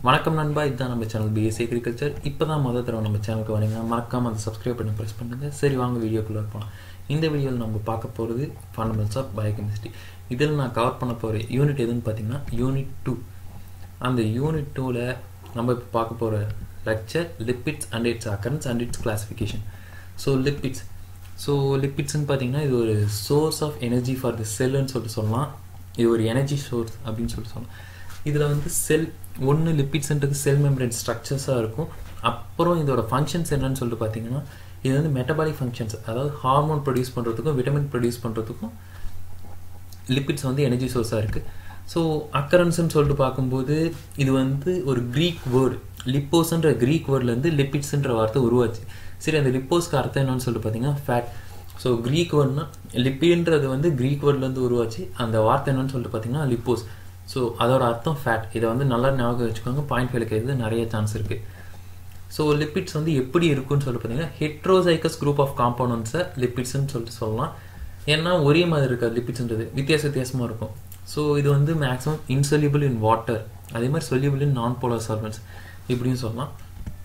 வணக்கம் நண்பா இதுதான் நம்ம சேனல் பிஎஸ்சி அக்ரிகல்ச்சர் இப்போ தான் முதல் தடவை நம்ம சேனலுக்கு வரீங்கன்னா மறக்காமல் அதை சப்ஸ்கிரைப் பண்ணி ப்ரெஸ் பண்ணுங்க சரி வாங்க வீடியோக்குள்ளே போகலாம் இந்த வீடியோவில் நம்ம பார்க்க போகிறது ஃபண்டமெண்ட்ஸ் ஆஃப் பயோகெமிஸ்ட்ரி இதில் நான் கவர் பண்ண போகிற யூனிட் எதுன்னு பார்த்தீங்கன்னா யூனிட் டூ அந்த யூனிட் டூவில் நம்ம இப்போ பார்க்க போகிற lecture lipids and its occurrence and its classification so lipids so லிப்பிட்ஸ்னு பார்த்தீங்கன்னா இது ஒரு source of energy for the செல்லுன்னு சொல்லிட்டு சொல்லலாம் இது ஒரு எனர்ஜி சோர்ஸ் அப்படின்னு சொல்லிட்டு சொல்லலாம் இதில் வந்து செல் ஒன்று லிப்பிட்ஸ்ன்றது செல் மெம்பரேன் ஸ்ட்ரக்சர்ஸாக இருக்கும் அப்புறம் இதோட ஃபங்க்ஷன்ஸ் என்னன்னு சொல்லிட்டு பார்த்தீங்கன்னா இது வந்து மெட்டபாலிக் ஃபங்க்ஷன்ஸ் அதாவது ஹார்மோன் ப்ரொடியூஸ் பண்ணுறதுக்கும் விட்டமின் ப்ரொடியூஸ் பண்ணுறதுக்கும் லிப்பிட்ஸ் வந்து எனர்ஜி சோர்ஸாக இருக்குது ஸோ அக்கரன்ஸ்ன்னு சொல்லிட்டு பார்க்கும்போது இது வந்து ஒரு க்ரீக் வேர்டு லிப்போஸ்ன்ற க்ரீக் வேர்ட்லேருந்து லிப்பிட்ஸ்ன்ற வார்த்தை உருவாச்சு சரி அந்த லிப்போஸ்க்கு அர்த்தம் என்னன்னு சொல்லிட்டு பார்த்தீங்கன்னா ஃபேட் ஸோ க்ரீக் வேர்ட்னா லிப்பின்றது வந்து க்ரீக் வேர்ட்லேருந்து உருவாச்சு அந்த வார்த்தை என்னன்னு சொல்லிட்டு பார்த்தீங்கன்னா லிப்போஸ் ஸோ அதோட அர்த்தம் ஃபேட் இதை வந்து நல்லா ஞாபகம் வச்சுக்கோங்க பாயிண்ட் ஃபெயிலுக்கு நிறைய சான்ஸ் இருக்குது ஸோ லிப்பிட்ஸ் வந்து எப்படி இருக்குன்னு சொல்லிட்டு பார்த்தீங்கன்னா ஹெட்ரோசைக்கஸ் குரூப் ஆஃப் காம்பவுண்ட்ஸை லிப்பிட்ஸ்னு சொல்லிட்டு சொல்லலாம் ஏன்னா ஒரே மாதிரி இருக்காது லிப்பிட்ஸ்ன்றது வித்தியாச வித்தியாசமாக இருக்கும் ஸோ இது வந்து மேக்ஸிமம் இன்சொல்யூபிள் இன் வாட்டர் அதே மாதிரி சொல்யூபிள் இன் நான் போலர் சால்வன்ஸ் இப்படின்னு சொல்லலாம்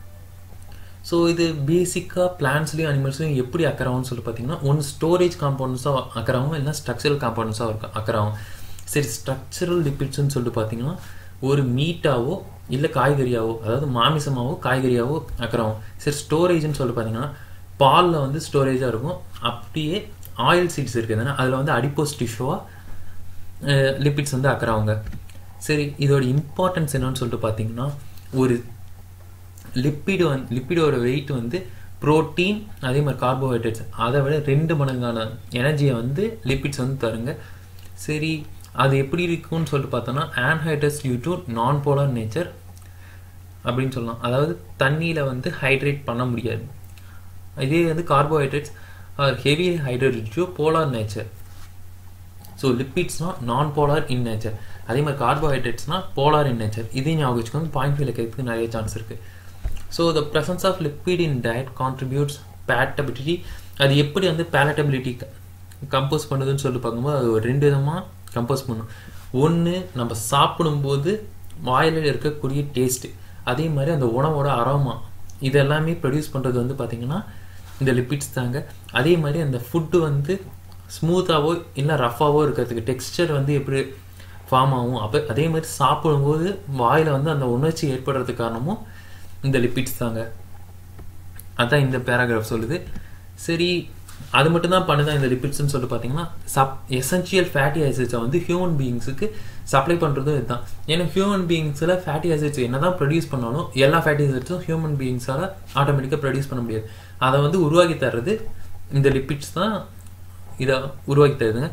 ஸோ இது பேசிக்காக பிளான்ஸ்லேயும் அனிமல்ஸ்லையும் எப்படி அக்கறாகும்னு சொல்லி பார்த்தீங்கன்னா ஒன்று ஸ்டோரேஜ் காம்பவுண்ட்ஸாக அக்கறாகும் இல்லைனா ஸ்ட்ரக்சரல் காம்பவுண்ட்ஸாக இருக்கும் அக்கறாகும் சரி ஸ்ட்ரக்சரல் லிப்பிட்ஸ்னு சொல்லிட்டு பார்த்தீங்கன்னா ஒரு மீட்டாவோ இல்லை காய்கறியாவோ அதாவது மாமிசமாவோ காய்கறியாவோ அக்கறாகும் சரி ஸ்டோரேஜ்னு சொல்லிட்டு பார்த்தீங்கன்னா பாலில் வந்து ஸ்டோரேஜாக இருக்கும் அப்படியே ஆயில் சீட்ஸ் இருக்குதுன்னா அதில் வந்து அடிப்போஸ் டிஷ்யூவாக லிப்பிட்ஸ் வந்து அக்கறாங்க சரி இதோட இம்பார்ட்டன்ஸ் என்னன்னு சொல்லிட்டு பார்த்தீங்கன்னா ஒரு லிப்பிடு வந்து லிப்பிடோட வெயிட் வந்து ப்ரோட்டீன் அதே மாதிரி கார்போஹைட்ரேட்ஸ் அதை விட ரெண்டு மடங்கான எனர்ஜியை வந்து லிப்பிட்ஸ் வந்து தருங்க சரி அது எப்படி இருக்கும்னு சொல்லிட்டு பார்த்தோன்னா anhydrous due to non polar nature அப்படின்னு சொல்லலாம் அதாவது தண்ணியில் வந்து ஹைட்ரேட் பண்ண முடியாது இதே வந்து carbohydrates are heavy hydrate due polar nature so லிப்பிட்ஸ்னால் நான் போலார் இன் நேச்சர் அதே மாதிரி கார்போஹைட்ரேட்ஸ்னால் போலார் இன் நேச்சர் இதையும் ஞாபகம் வச்சுக்கோங்க பாயிண்ட் ஃபீல் கேட்கறதுக்கு நிறைய சான்ஸ் இருக்குது so the presence of lipid in diet contributes palatability அது எப்படி வந்து பேலட்டபிலிட்டி கம்போஸ் பண்ணுதுன்னு சொல்லி பார்க்கும்போது அது ஒரு ரெண்டு விதமாக கம்போஸ் பண்ணும் ஒன்று நம்ம சாப்பிடும்போது வாயில் இருக்கக்கூடிய டேஸ்ட்டு அதே மாதிரி அந்த உணவோட அரோமா இது எல்லாமே ப்ரொடியூஸ் பண்ணுறது வந்து பார்த்திங்கன்னா இந்த லிப்பிட்ஸ் தாங்க அதே மாதிரி அந்த ஃபுட்டு வந்து ஸ்மூத்தாகவோ இல்லை ரஃபாகவோ இருக்கிறதுக்கு டெக்ஸ்டர் வந்து எப்படி ஃபார்ம் ஆகும் அப்போ அதே மாதிரி சாப்பிடும்போது வாயில் வந்து அந்த உணர்ச்சி ஏற்படுறதுக்கு காரணமும் இந்த லிப்பிட்ஸ் தாங்க அதான் இந்த பேராகிராஃப் சொல்லுது சரி அது மட்டும் தான் பண்ணுதான் இந்த லிப்பிட்ஸ்னு சொல்லிட்டு பார்த்தீங்கன்னா சப் எசென்ஷியல் ஃபேட்டி ஆசிட்ஸை வந்து ஹியூமன் பீயிங்ஸுக்கு சப்ளை பண்ணுறதும் இதுதான் ஏன்னா ஹியூமன் பீயிங்ஸில் ஃபேட்டி ஆசிட்ஸ் என்ன தான் ப்ரொடியூஸ் பண்ணாலும் எல்லா ஃபேட்டி ஆசிட்ஸும் ஹியூமன் பீயிங்ஸால் ஆட்டோமேட்டிக்காக ப்ரொடியூஸ் பண்ண முடியாது அதை வந்து உருவாக்கி தர்றது இந்த லிப்பிட்ஸ் தான் இதை உருவாக்கி தருதுங்க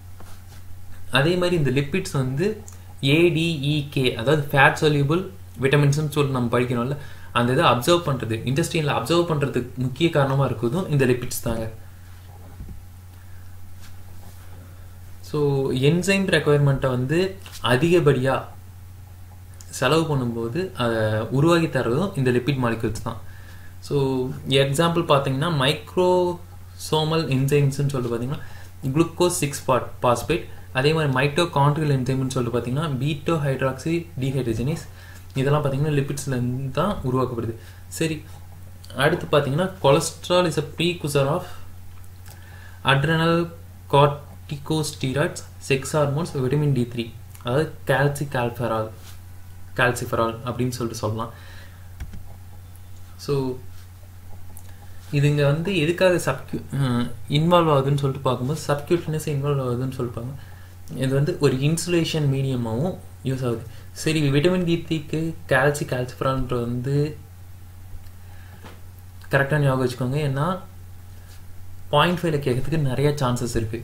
அதே மாதிரி இந்த லிப்பிட்ஸ் வந்து ஏடிஇகே அதாவது ஃபேட் சொல்யூபிள் விட்டமின்ஸ்னு சொல்லி நம்ம படிக்கணும்ல அந்த இதை அப்சர்வ் பண்ணுறது இண்டஸ்ட்ரியில் அப்சர்வ் பண்ணுறதுக்கு முக்கிய காரணமாக இருக்குதும் இந்த லிப்பிட்ஸ் தாங்க ஸோ என்சைம் ரெக்குவயர்மெண்ட்டை வந்து அதிகப்படியாக செலவு பண்ணும்போது அதை உருவாக்கி தர்றதும் இந்த லிப்பிட் மாலிகூல்ஸ் தான் ஸோ எக்ஸாம்பிள் பார்த்தீங்கன்னா மைக்ரோசோமல் என்சைம்ஸ்னு சொல்லிட்டு பார்த்தீங்கன்னா குளுக்கோஸ் சிக்ஸ் பாட் பாஸ்பேட் அதே மாதிரி மைட்டோ கான்ட்ரியல் என்சைம்னு சொல்லிட்டு பார்த்தீங்கன்னா பீட்டோ ஹைட்ராக்சி டிஹைட்ரஜனிஸ் இதெல்லாம் பார்த்தீங்கன்னா லிப்பிட்ஸ்லேருந்து தான் உருவாக்கப்படுது சரி அடுத்து பார்த்தீங்கன்னா cholesterol is a precursor of adrenal corticosteroids sex hormones vitamin D three அதாவது கால்சி கால்ஃபெரால் கால்சிஃபெரால் அப்படின்னு சொல்லிட்டு சொல்லலாம் ஸோ இதுங்க வந்து எதுக்காக சப்க்யூ இன்வால்வ் ஆகுதுன்னு சொல்லிட்டு பார்க்கும்போது சப்க்யூட்னஸ் இன்வால்வ் ஆகுதுன்னு சொல்லிப்பாங்க இது வந்து ஒரு இன்சுலேஷன் மீடியமாகவும் யூஸ் ஆகுது சரி விட்டமின் டி த்ரீக்கு கால்சி கால்சிஃபரான்ற வந்து கரெக்டாக ஞாபகம் வச்சுக்கோங்க ஏன்னா பாயிண்ட் ஃபைவ்ல கேட்கறதுக்கு நிறைய சான்சஸ் இருக்குது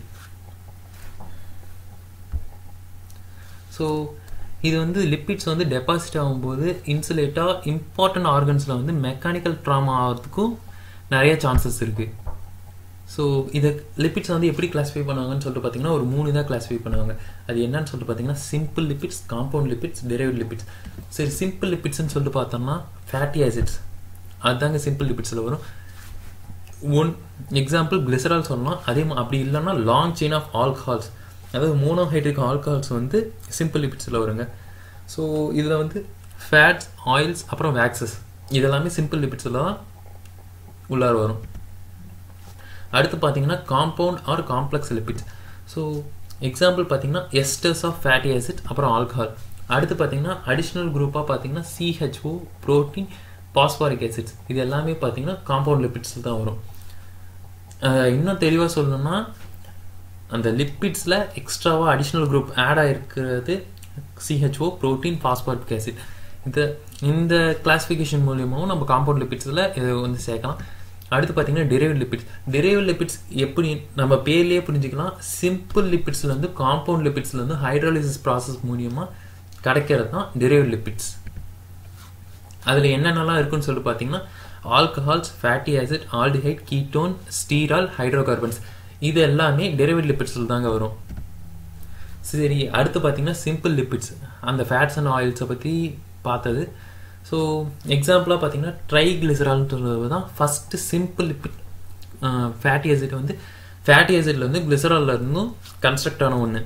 ஸோ இது வந்து லிப்பிட்ஸ் வந்து டெபாசிட் ஆகும்போது இன்சுலேட்டாக இம்பார்ட்டன்ட் ஆர்கன்ஸில் வந்து மெக்கானிக்கல் ட்ராமா ஆகிறதுக்கும் நிறைய சான்சஸ் இருக்குது ஸோ இதை லிப்பிட்ஸ் வந்து எப்படி கிளாஸிஃபை பண்ணுவாங்கன்னு சொல்லிட்டு பார்த்தீங்கன்னா ஒரு மூணு தான் கிளாஸிஃபை பண்ணுவாங்க அது என்னன்னு சொல்லிட்டு பார்த்தீங்கன்னா simple lipids compound lipids derived lipids சரி சிம்பிள் லிப்பிட்ஸ்னு சொல்லிட்டு பார்த்தோம்னா ஃபேட்டி ஆசிட்ஸ் அதுதாங்க சிம்பிள் லிப்பிட்ஸில் வரும் ஒன் எக்ஸாம்பிள் கிளிசரால் சொல்லலாம் அதே அப்படி இல்லைன்னா லாங் செயின் ஆஃப் ஆல்கஹால்ஸ் அதாவது மோனோஹைட்ரிக் ஆல்கஹால்ஸ் வந்து சிம்பிள் லிப்பிட்ஸில் வருங்க ஸோ இதில் வந்து ஃபேட்ஸ் ஆயில்ஸ் அப்புறம் வேக்சஸ் இதெல்லாமே சிம்பிள் லிபிட்ஸில் தான் உள்ளார வரும் அடுத்து பார்த்தீங்கன்னா compound or complex lipids so example பார்த்தீங்கன்னா எஸ்டர்ஸ் ஆஃப் ஃபேட்டி ஆசிட் அப்புறம் ஆல்கஹால் அடுத்து பார்த்தீங்கன்னா அடிஷ்னல் குரூப்பாக பார்த்தீங்கன்னா சிஹெச்ஓ புரோட்டீன் பாஸ்பாரிக் ஆசிட்ஸ் இது எல்லாமே பார்த்தீங்கன்னா காம்பவுண்ட் லிபிட்ஸில் தான் வரும் இன்னும் தெளிவாக சொல்லணும்னா அந்த லிப்பிட்ஸில் எக்ஸ்ட்ராவாக அடிஷ்னல் குரூப் ஆட் ஆகிருக்கிறது சிஹெச்ஓ ப்ரோட்டீன் பாஸ்பாரிக் ஆசிட் இந்த இந்த கிளாஸிஃபிகேஷன் மூலியமாகவும் நம்ம காம்பவுண்ட் லிப்பிட்ஸில் இதை வந்து சேர்க்கலாம் அடுத்து பார்த்தீங்கன்னா டெரைவ் லிப்பிட்ஸ் டெரைவ் லிப்பிட்ஸ் எப்படி நம்ம பேர்லேயே புரிஞ்சுக்கலாம் சிம்பிள் லிப்பிட்ஸ்லேருந்து காம்பவுண்ட் லிப்பிட்ஸ்லேருந்து ஹைட்ராலிசிஸ் ப்ராசஸ் மூலியமாக கிடைக்கிறது தான் டெரைவ் லிப்பிட்ஸ் அதில் என்னென்னலாம் இருக்குன்னு சொல்லிட்டு பார்த்தீங்கன்னா alcohols fatty acid aldehyde ketone sterol hydrocarbons இது எல்லாமே டெரிவேட் லிப்பிட்ஸில் தாங்க வரும் சரி அடுத்து பார்த்தீங்கன்னா சிம்பிள் லிப்பிட்ஸ் அந்த ஃபேட்ஸ் அண்ட் ஆயில்ஸை பற்றி பார்த்தது ஸோ எக்ஸாம்பிளாக பார்த்தீங்கன்னா ட்ரைக்ளிசரால்ன்றது தான் first simple lipid fatty acid வந்து ஃபேட்டி ஆசிட்ல வந்து கிளிசராலில் இருந்தும் கன்ஸ்ட்ரக்ட் ஆன ஒன்று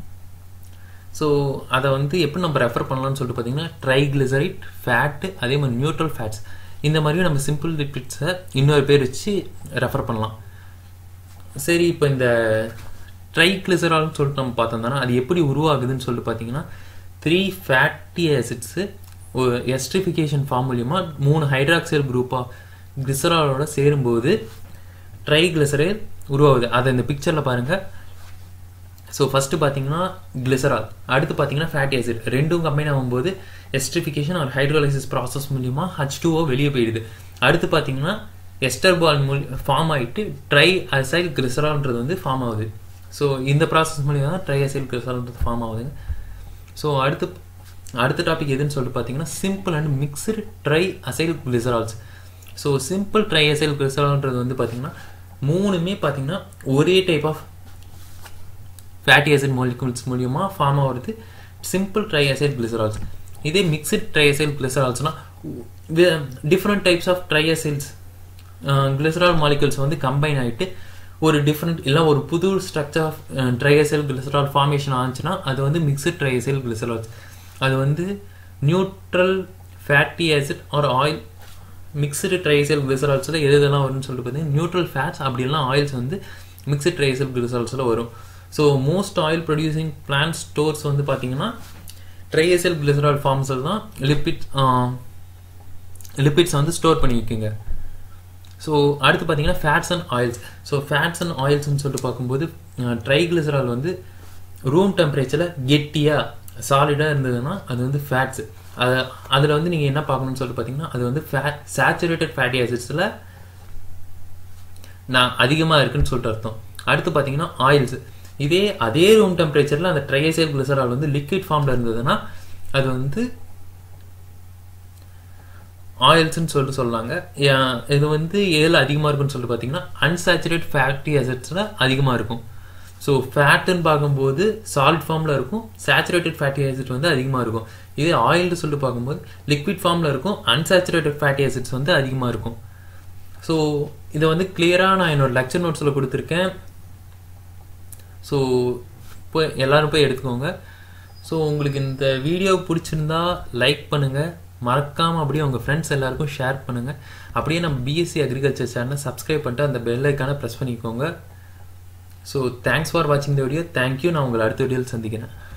ஸோ அதை வந்து எப்படி நம்ம ரெஃபர் பண்ணலாம்னு சொல்லிட்டு பார்த்தீங்கன்னா ட்ரைக்ளிசரைட் ஃபேட்டு அதே மாதிரி நியூட்ரல் ஃபேட்ஸ் இந்த மாதிரியும் நம்ம சிம்பிள் லிப்பிட்ஸை இன்னொரு பேர் வச்சு ரெஃபர் பண்ணலாம் சரி இப்போ இந்த ட்ரைக்ளிசரால்னு சொல்லிட்டு நம்ம பார்த்தோம்னா அது எப்படி உருவாகுதுன்னு சொல்லிட்டு பார்த்தீங்கன்னா த்ரீ ஃபேட்டி ஆசிட்ஸு ஒரு எஸ்ட்ரிஃபிகேஷன் ஃபார்ம் மூலியமாக மூணு ஹைட்ராக்சைல் குரூப்பாக கிளிசராலோட சேரும்போது ட்ரைக்ளிசரைல் உருவாகுது அதை இந்த பிக்சரில் பாருங்கள் ஸோ ஃபஸ்ட்டு பார்த்தீங்கன்னா கிளிசரால் அடுத்து பார்த்தீங்கன்னா ஃபேட்டி ஆசிட் ரெண்டும் கம்பைன் ஆகும்போது எஸ்ட்ரிஃபிகேஷன் ஒரு ஹைட்ரோலைசிஸ் ப்ராசஸ் மூலியமாக ஹச் டூஓ வெளியே போயிடுது அடுத்து பார்த்தீங்கன்னா எஸ்டர் பால் மூலி ஃபார்ம் ஆகிட்டு ட்ரை அசைல் கிளிசரால்ன்றது வந்து ஃபார்ம் ஆகுது ஸோ இந்த ப்ராசஸ் மூலியமாக தான் ட்ரை அசைல் கிளிசரால்ன்றது ஃபார்ம் ஆகுதுங்க ஸோ அடுத்து அடுத்த டாபிக் எதுன்னு சொல்லிட்டு பார்த்தீங்கன்னா simple and mixed tri acyl glycerols so simple tri acyl கிளிசரால்ன்றது வந்து பார்த்தீங்கன்னா மூணுமே பார்த்தீங்கன்னா ஒரே type of fatty acid molecules மூலியமாக ஃபார்ம் ஆகிறது சிம்பிள் ட்ரை அசைல் கிளிசரால்ஸ் இதே மிக்சட் ட்ரை அசைல் கிளிசரால்ஸ்னால் different types of tri acyls glycerol molecules வந்து கம்பைன் ஆகிட்டு ஒரு டிஃப்ரெண்ட் இல்லை ஒரு புது structure of triacyl glycerol formation ஆச்சுன்னா அது வந்து மிக்சட் ட்ரையசெல் கிளிசரால்ஸ் அது வந்து neutral fatty acid or oil mixed triacyl கிளிசரால்ஸில் எது எதெல்லாம் வரும்னு சொல்லிட்டு பார்த்தீங்கன்னா நியூட்ரல் ஃபேட்ஸ் அப்படி எல்லாம் ஆயில்ஸ் வந்து மிக்சட் ட்ரைசெல் கிளிசரால்ஸில் வரும் so most oil producing plant stores வந்து பார்த்தீங்கன்னா ட்ரையசெல் கிளிசரால் ஃபார்ம்ஸில் தான் லிப்பிட் லிப்பிட்ஸ் வந்து ஸ்டோர் பண்ணி வைக்குங்க ஸோ அடுத்து பார்த்தீங்கன்னா fats and oils so fats and ஆயில்ஸ்னு சொல்லிட்டு பார்க்கும்போது ட்ரைக்ளிசரால் வந்து ரூம் டெம்பரேச்சரில் கெட்டியாக சாலிடாக இருந்ததுன்னா அது வந்து ஃபேட்ஸ் அதை அதில் வந்து நீங்கள் என்ன பார்க்கணும்னு சொல்லிட்டு பார்த்தீங்கன்னா அது வந்து ஃபேட் சேச்சுரேட்டட் ஃபேட்டி ஆசிட்ஸில் நான் அதிகமாக இருக்குன்னு சொல்லிட்டு அர்த்தம் அடுத்து பார்த்தீங்கன்னா ஆயில்ஸ் இதே அதே ரூம் டெம்பரேச்சரில் அந்த ட்ரையசைல் கிளிசரால் வந்து லிக்விட் ஃபார்மில் இருந்ததுன்னா அது வந்து ஆயில்ஸ்ன்னு சொல்லிட்டு சொல்கிறாங்க இது வந்து எதில் அதிகமாக இருக்குன்னு சொல்லிட்டு பார்த்தீங்கன்னா அன்சாச்சுரேட் ஃபேட்டி அசட்ஸில் அதிகமாக இருக்கும் ஸோ ஃபேட்டுன்னு பார்க்கும்போது சாலிட் ஃபார்மில் இருக்கும் சேச்சுரேட்டட் ஃபேட்டி ஆசிட் வந்து அதிகமாக இருக்கும் இதே ஆயில்னு சொல்லிட்டு பார்க்கும்போது லிக்விட் ஃபார்மில் இருக்கும் அன்சாச்சுரேட்டட் ஃபேட்டி ஆசிட்ஸ் வந்து அதிகமாக இருக்கும் ஸோ இதை வந்து கிளியராக நான் என்னோட லெக்சர் நோட்ஸில் கொடுத்துருக்கேன் ஸோ போய் எல்லோரும் போய் எடுத்துக்கோங்க ஸோ உங்களுக்கு இந்த வீடியோ பிடிச்சிருந்தா லைக் பண்ணுங்கள் மறக்காமல் அப்படியே உங்கள் ஃப்ரெண்ட்ஸ் எல்லாருக்கும் ஷேர் பண்ணுங்கள் அப்படியே நம்ம பிஎஸ்சி அக்ரிகல்ச்சர் சேனலை சப்ஸ்கிரைப் பண்ணிட்டு அந்த பெல் ஐக்கானை ப்ரெஸ் பண்ணிக்கோங்க ஸோ தேங்க்ஸ் ஃபார் வாட்சிங் த வீடியோ தேங்க்யூ நான் உங்களை அடுத்த வீடியோவில் சந்திக்கிறேன்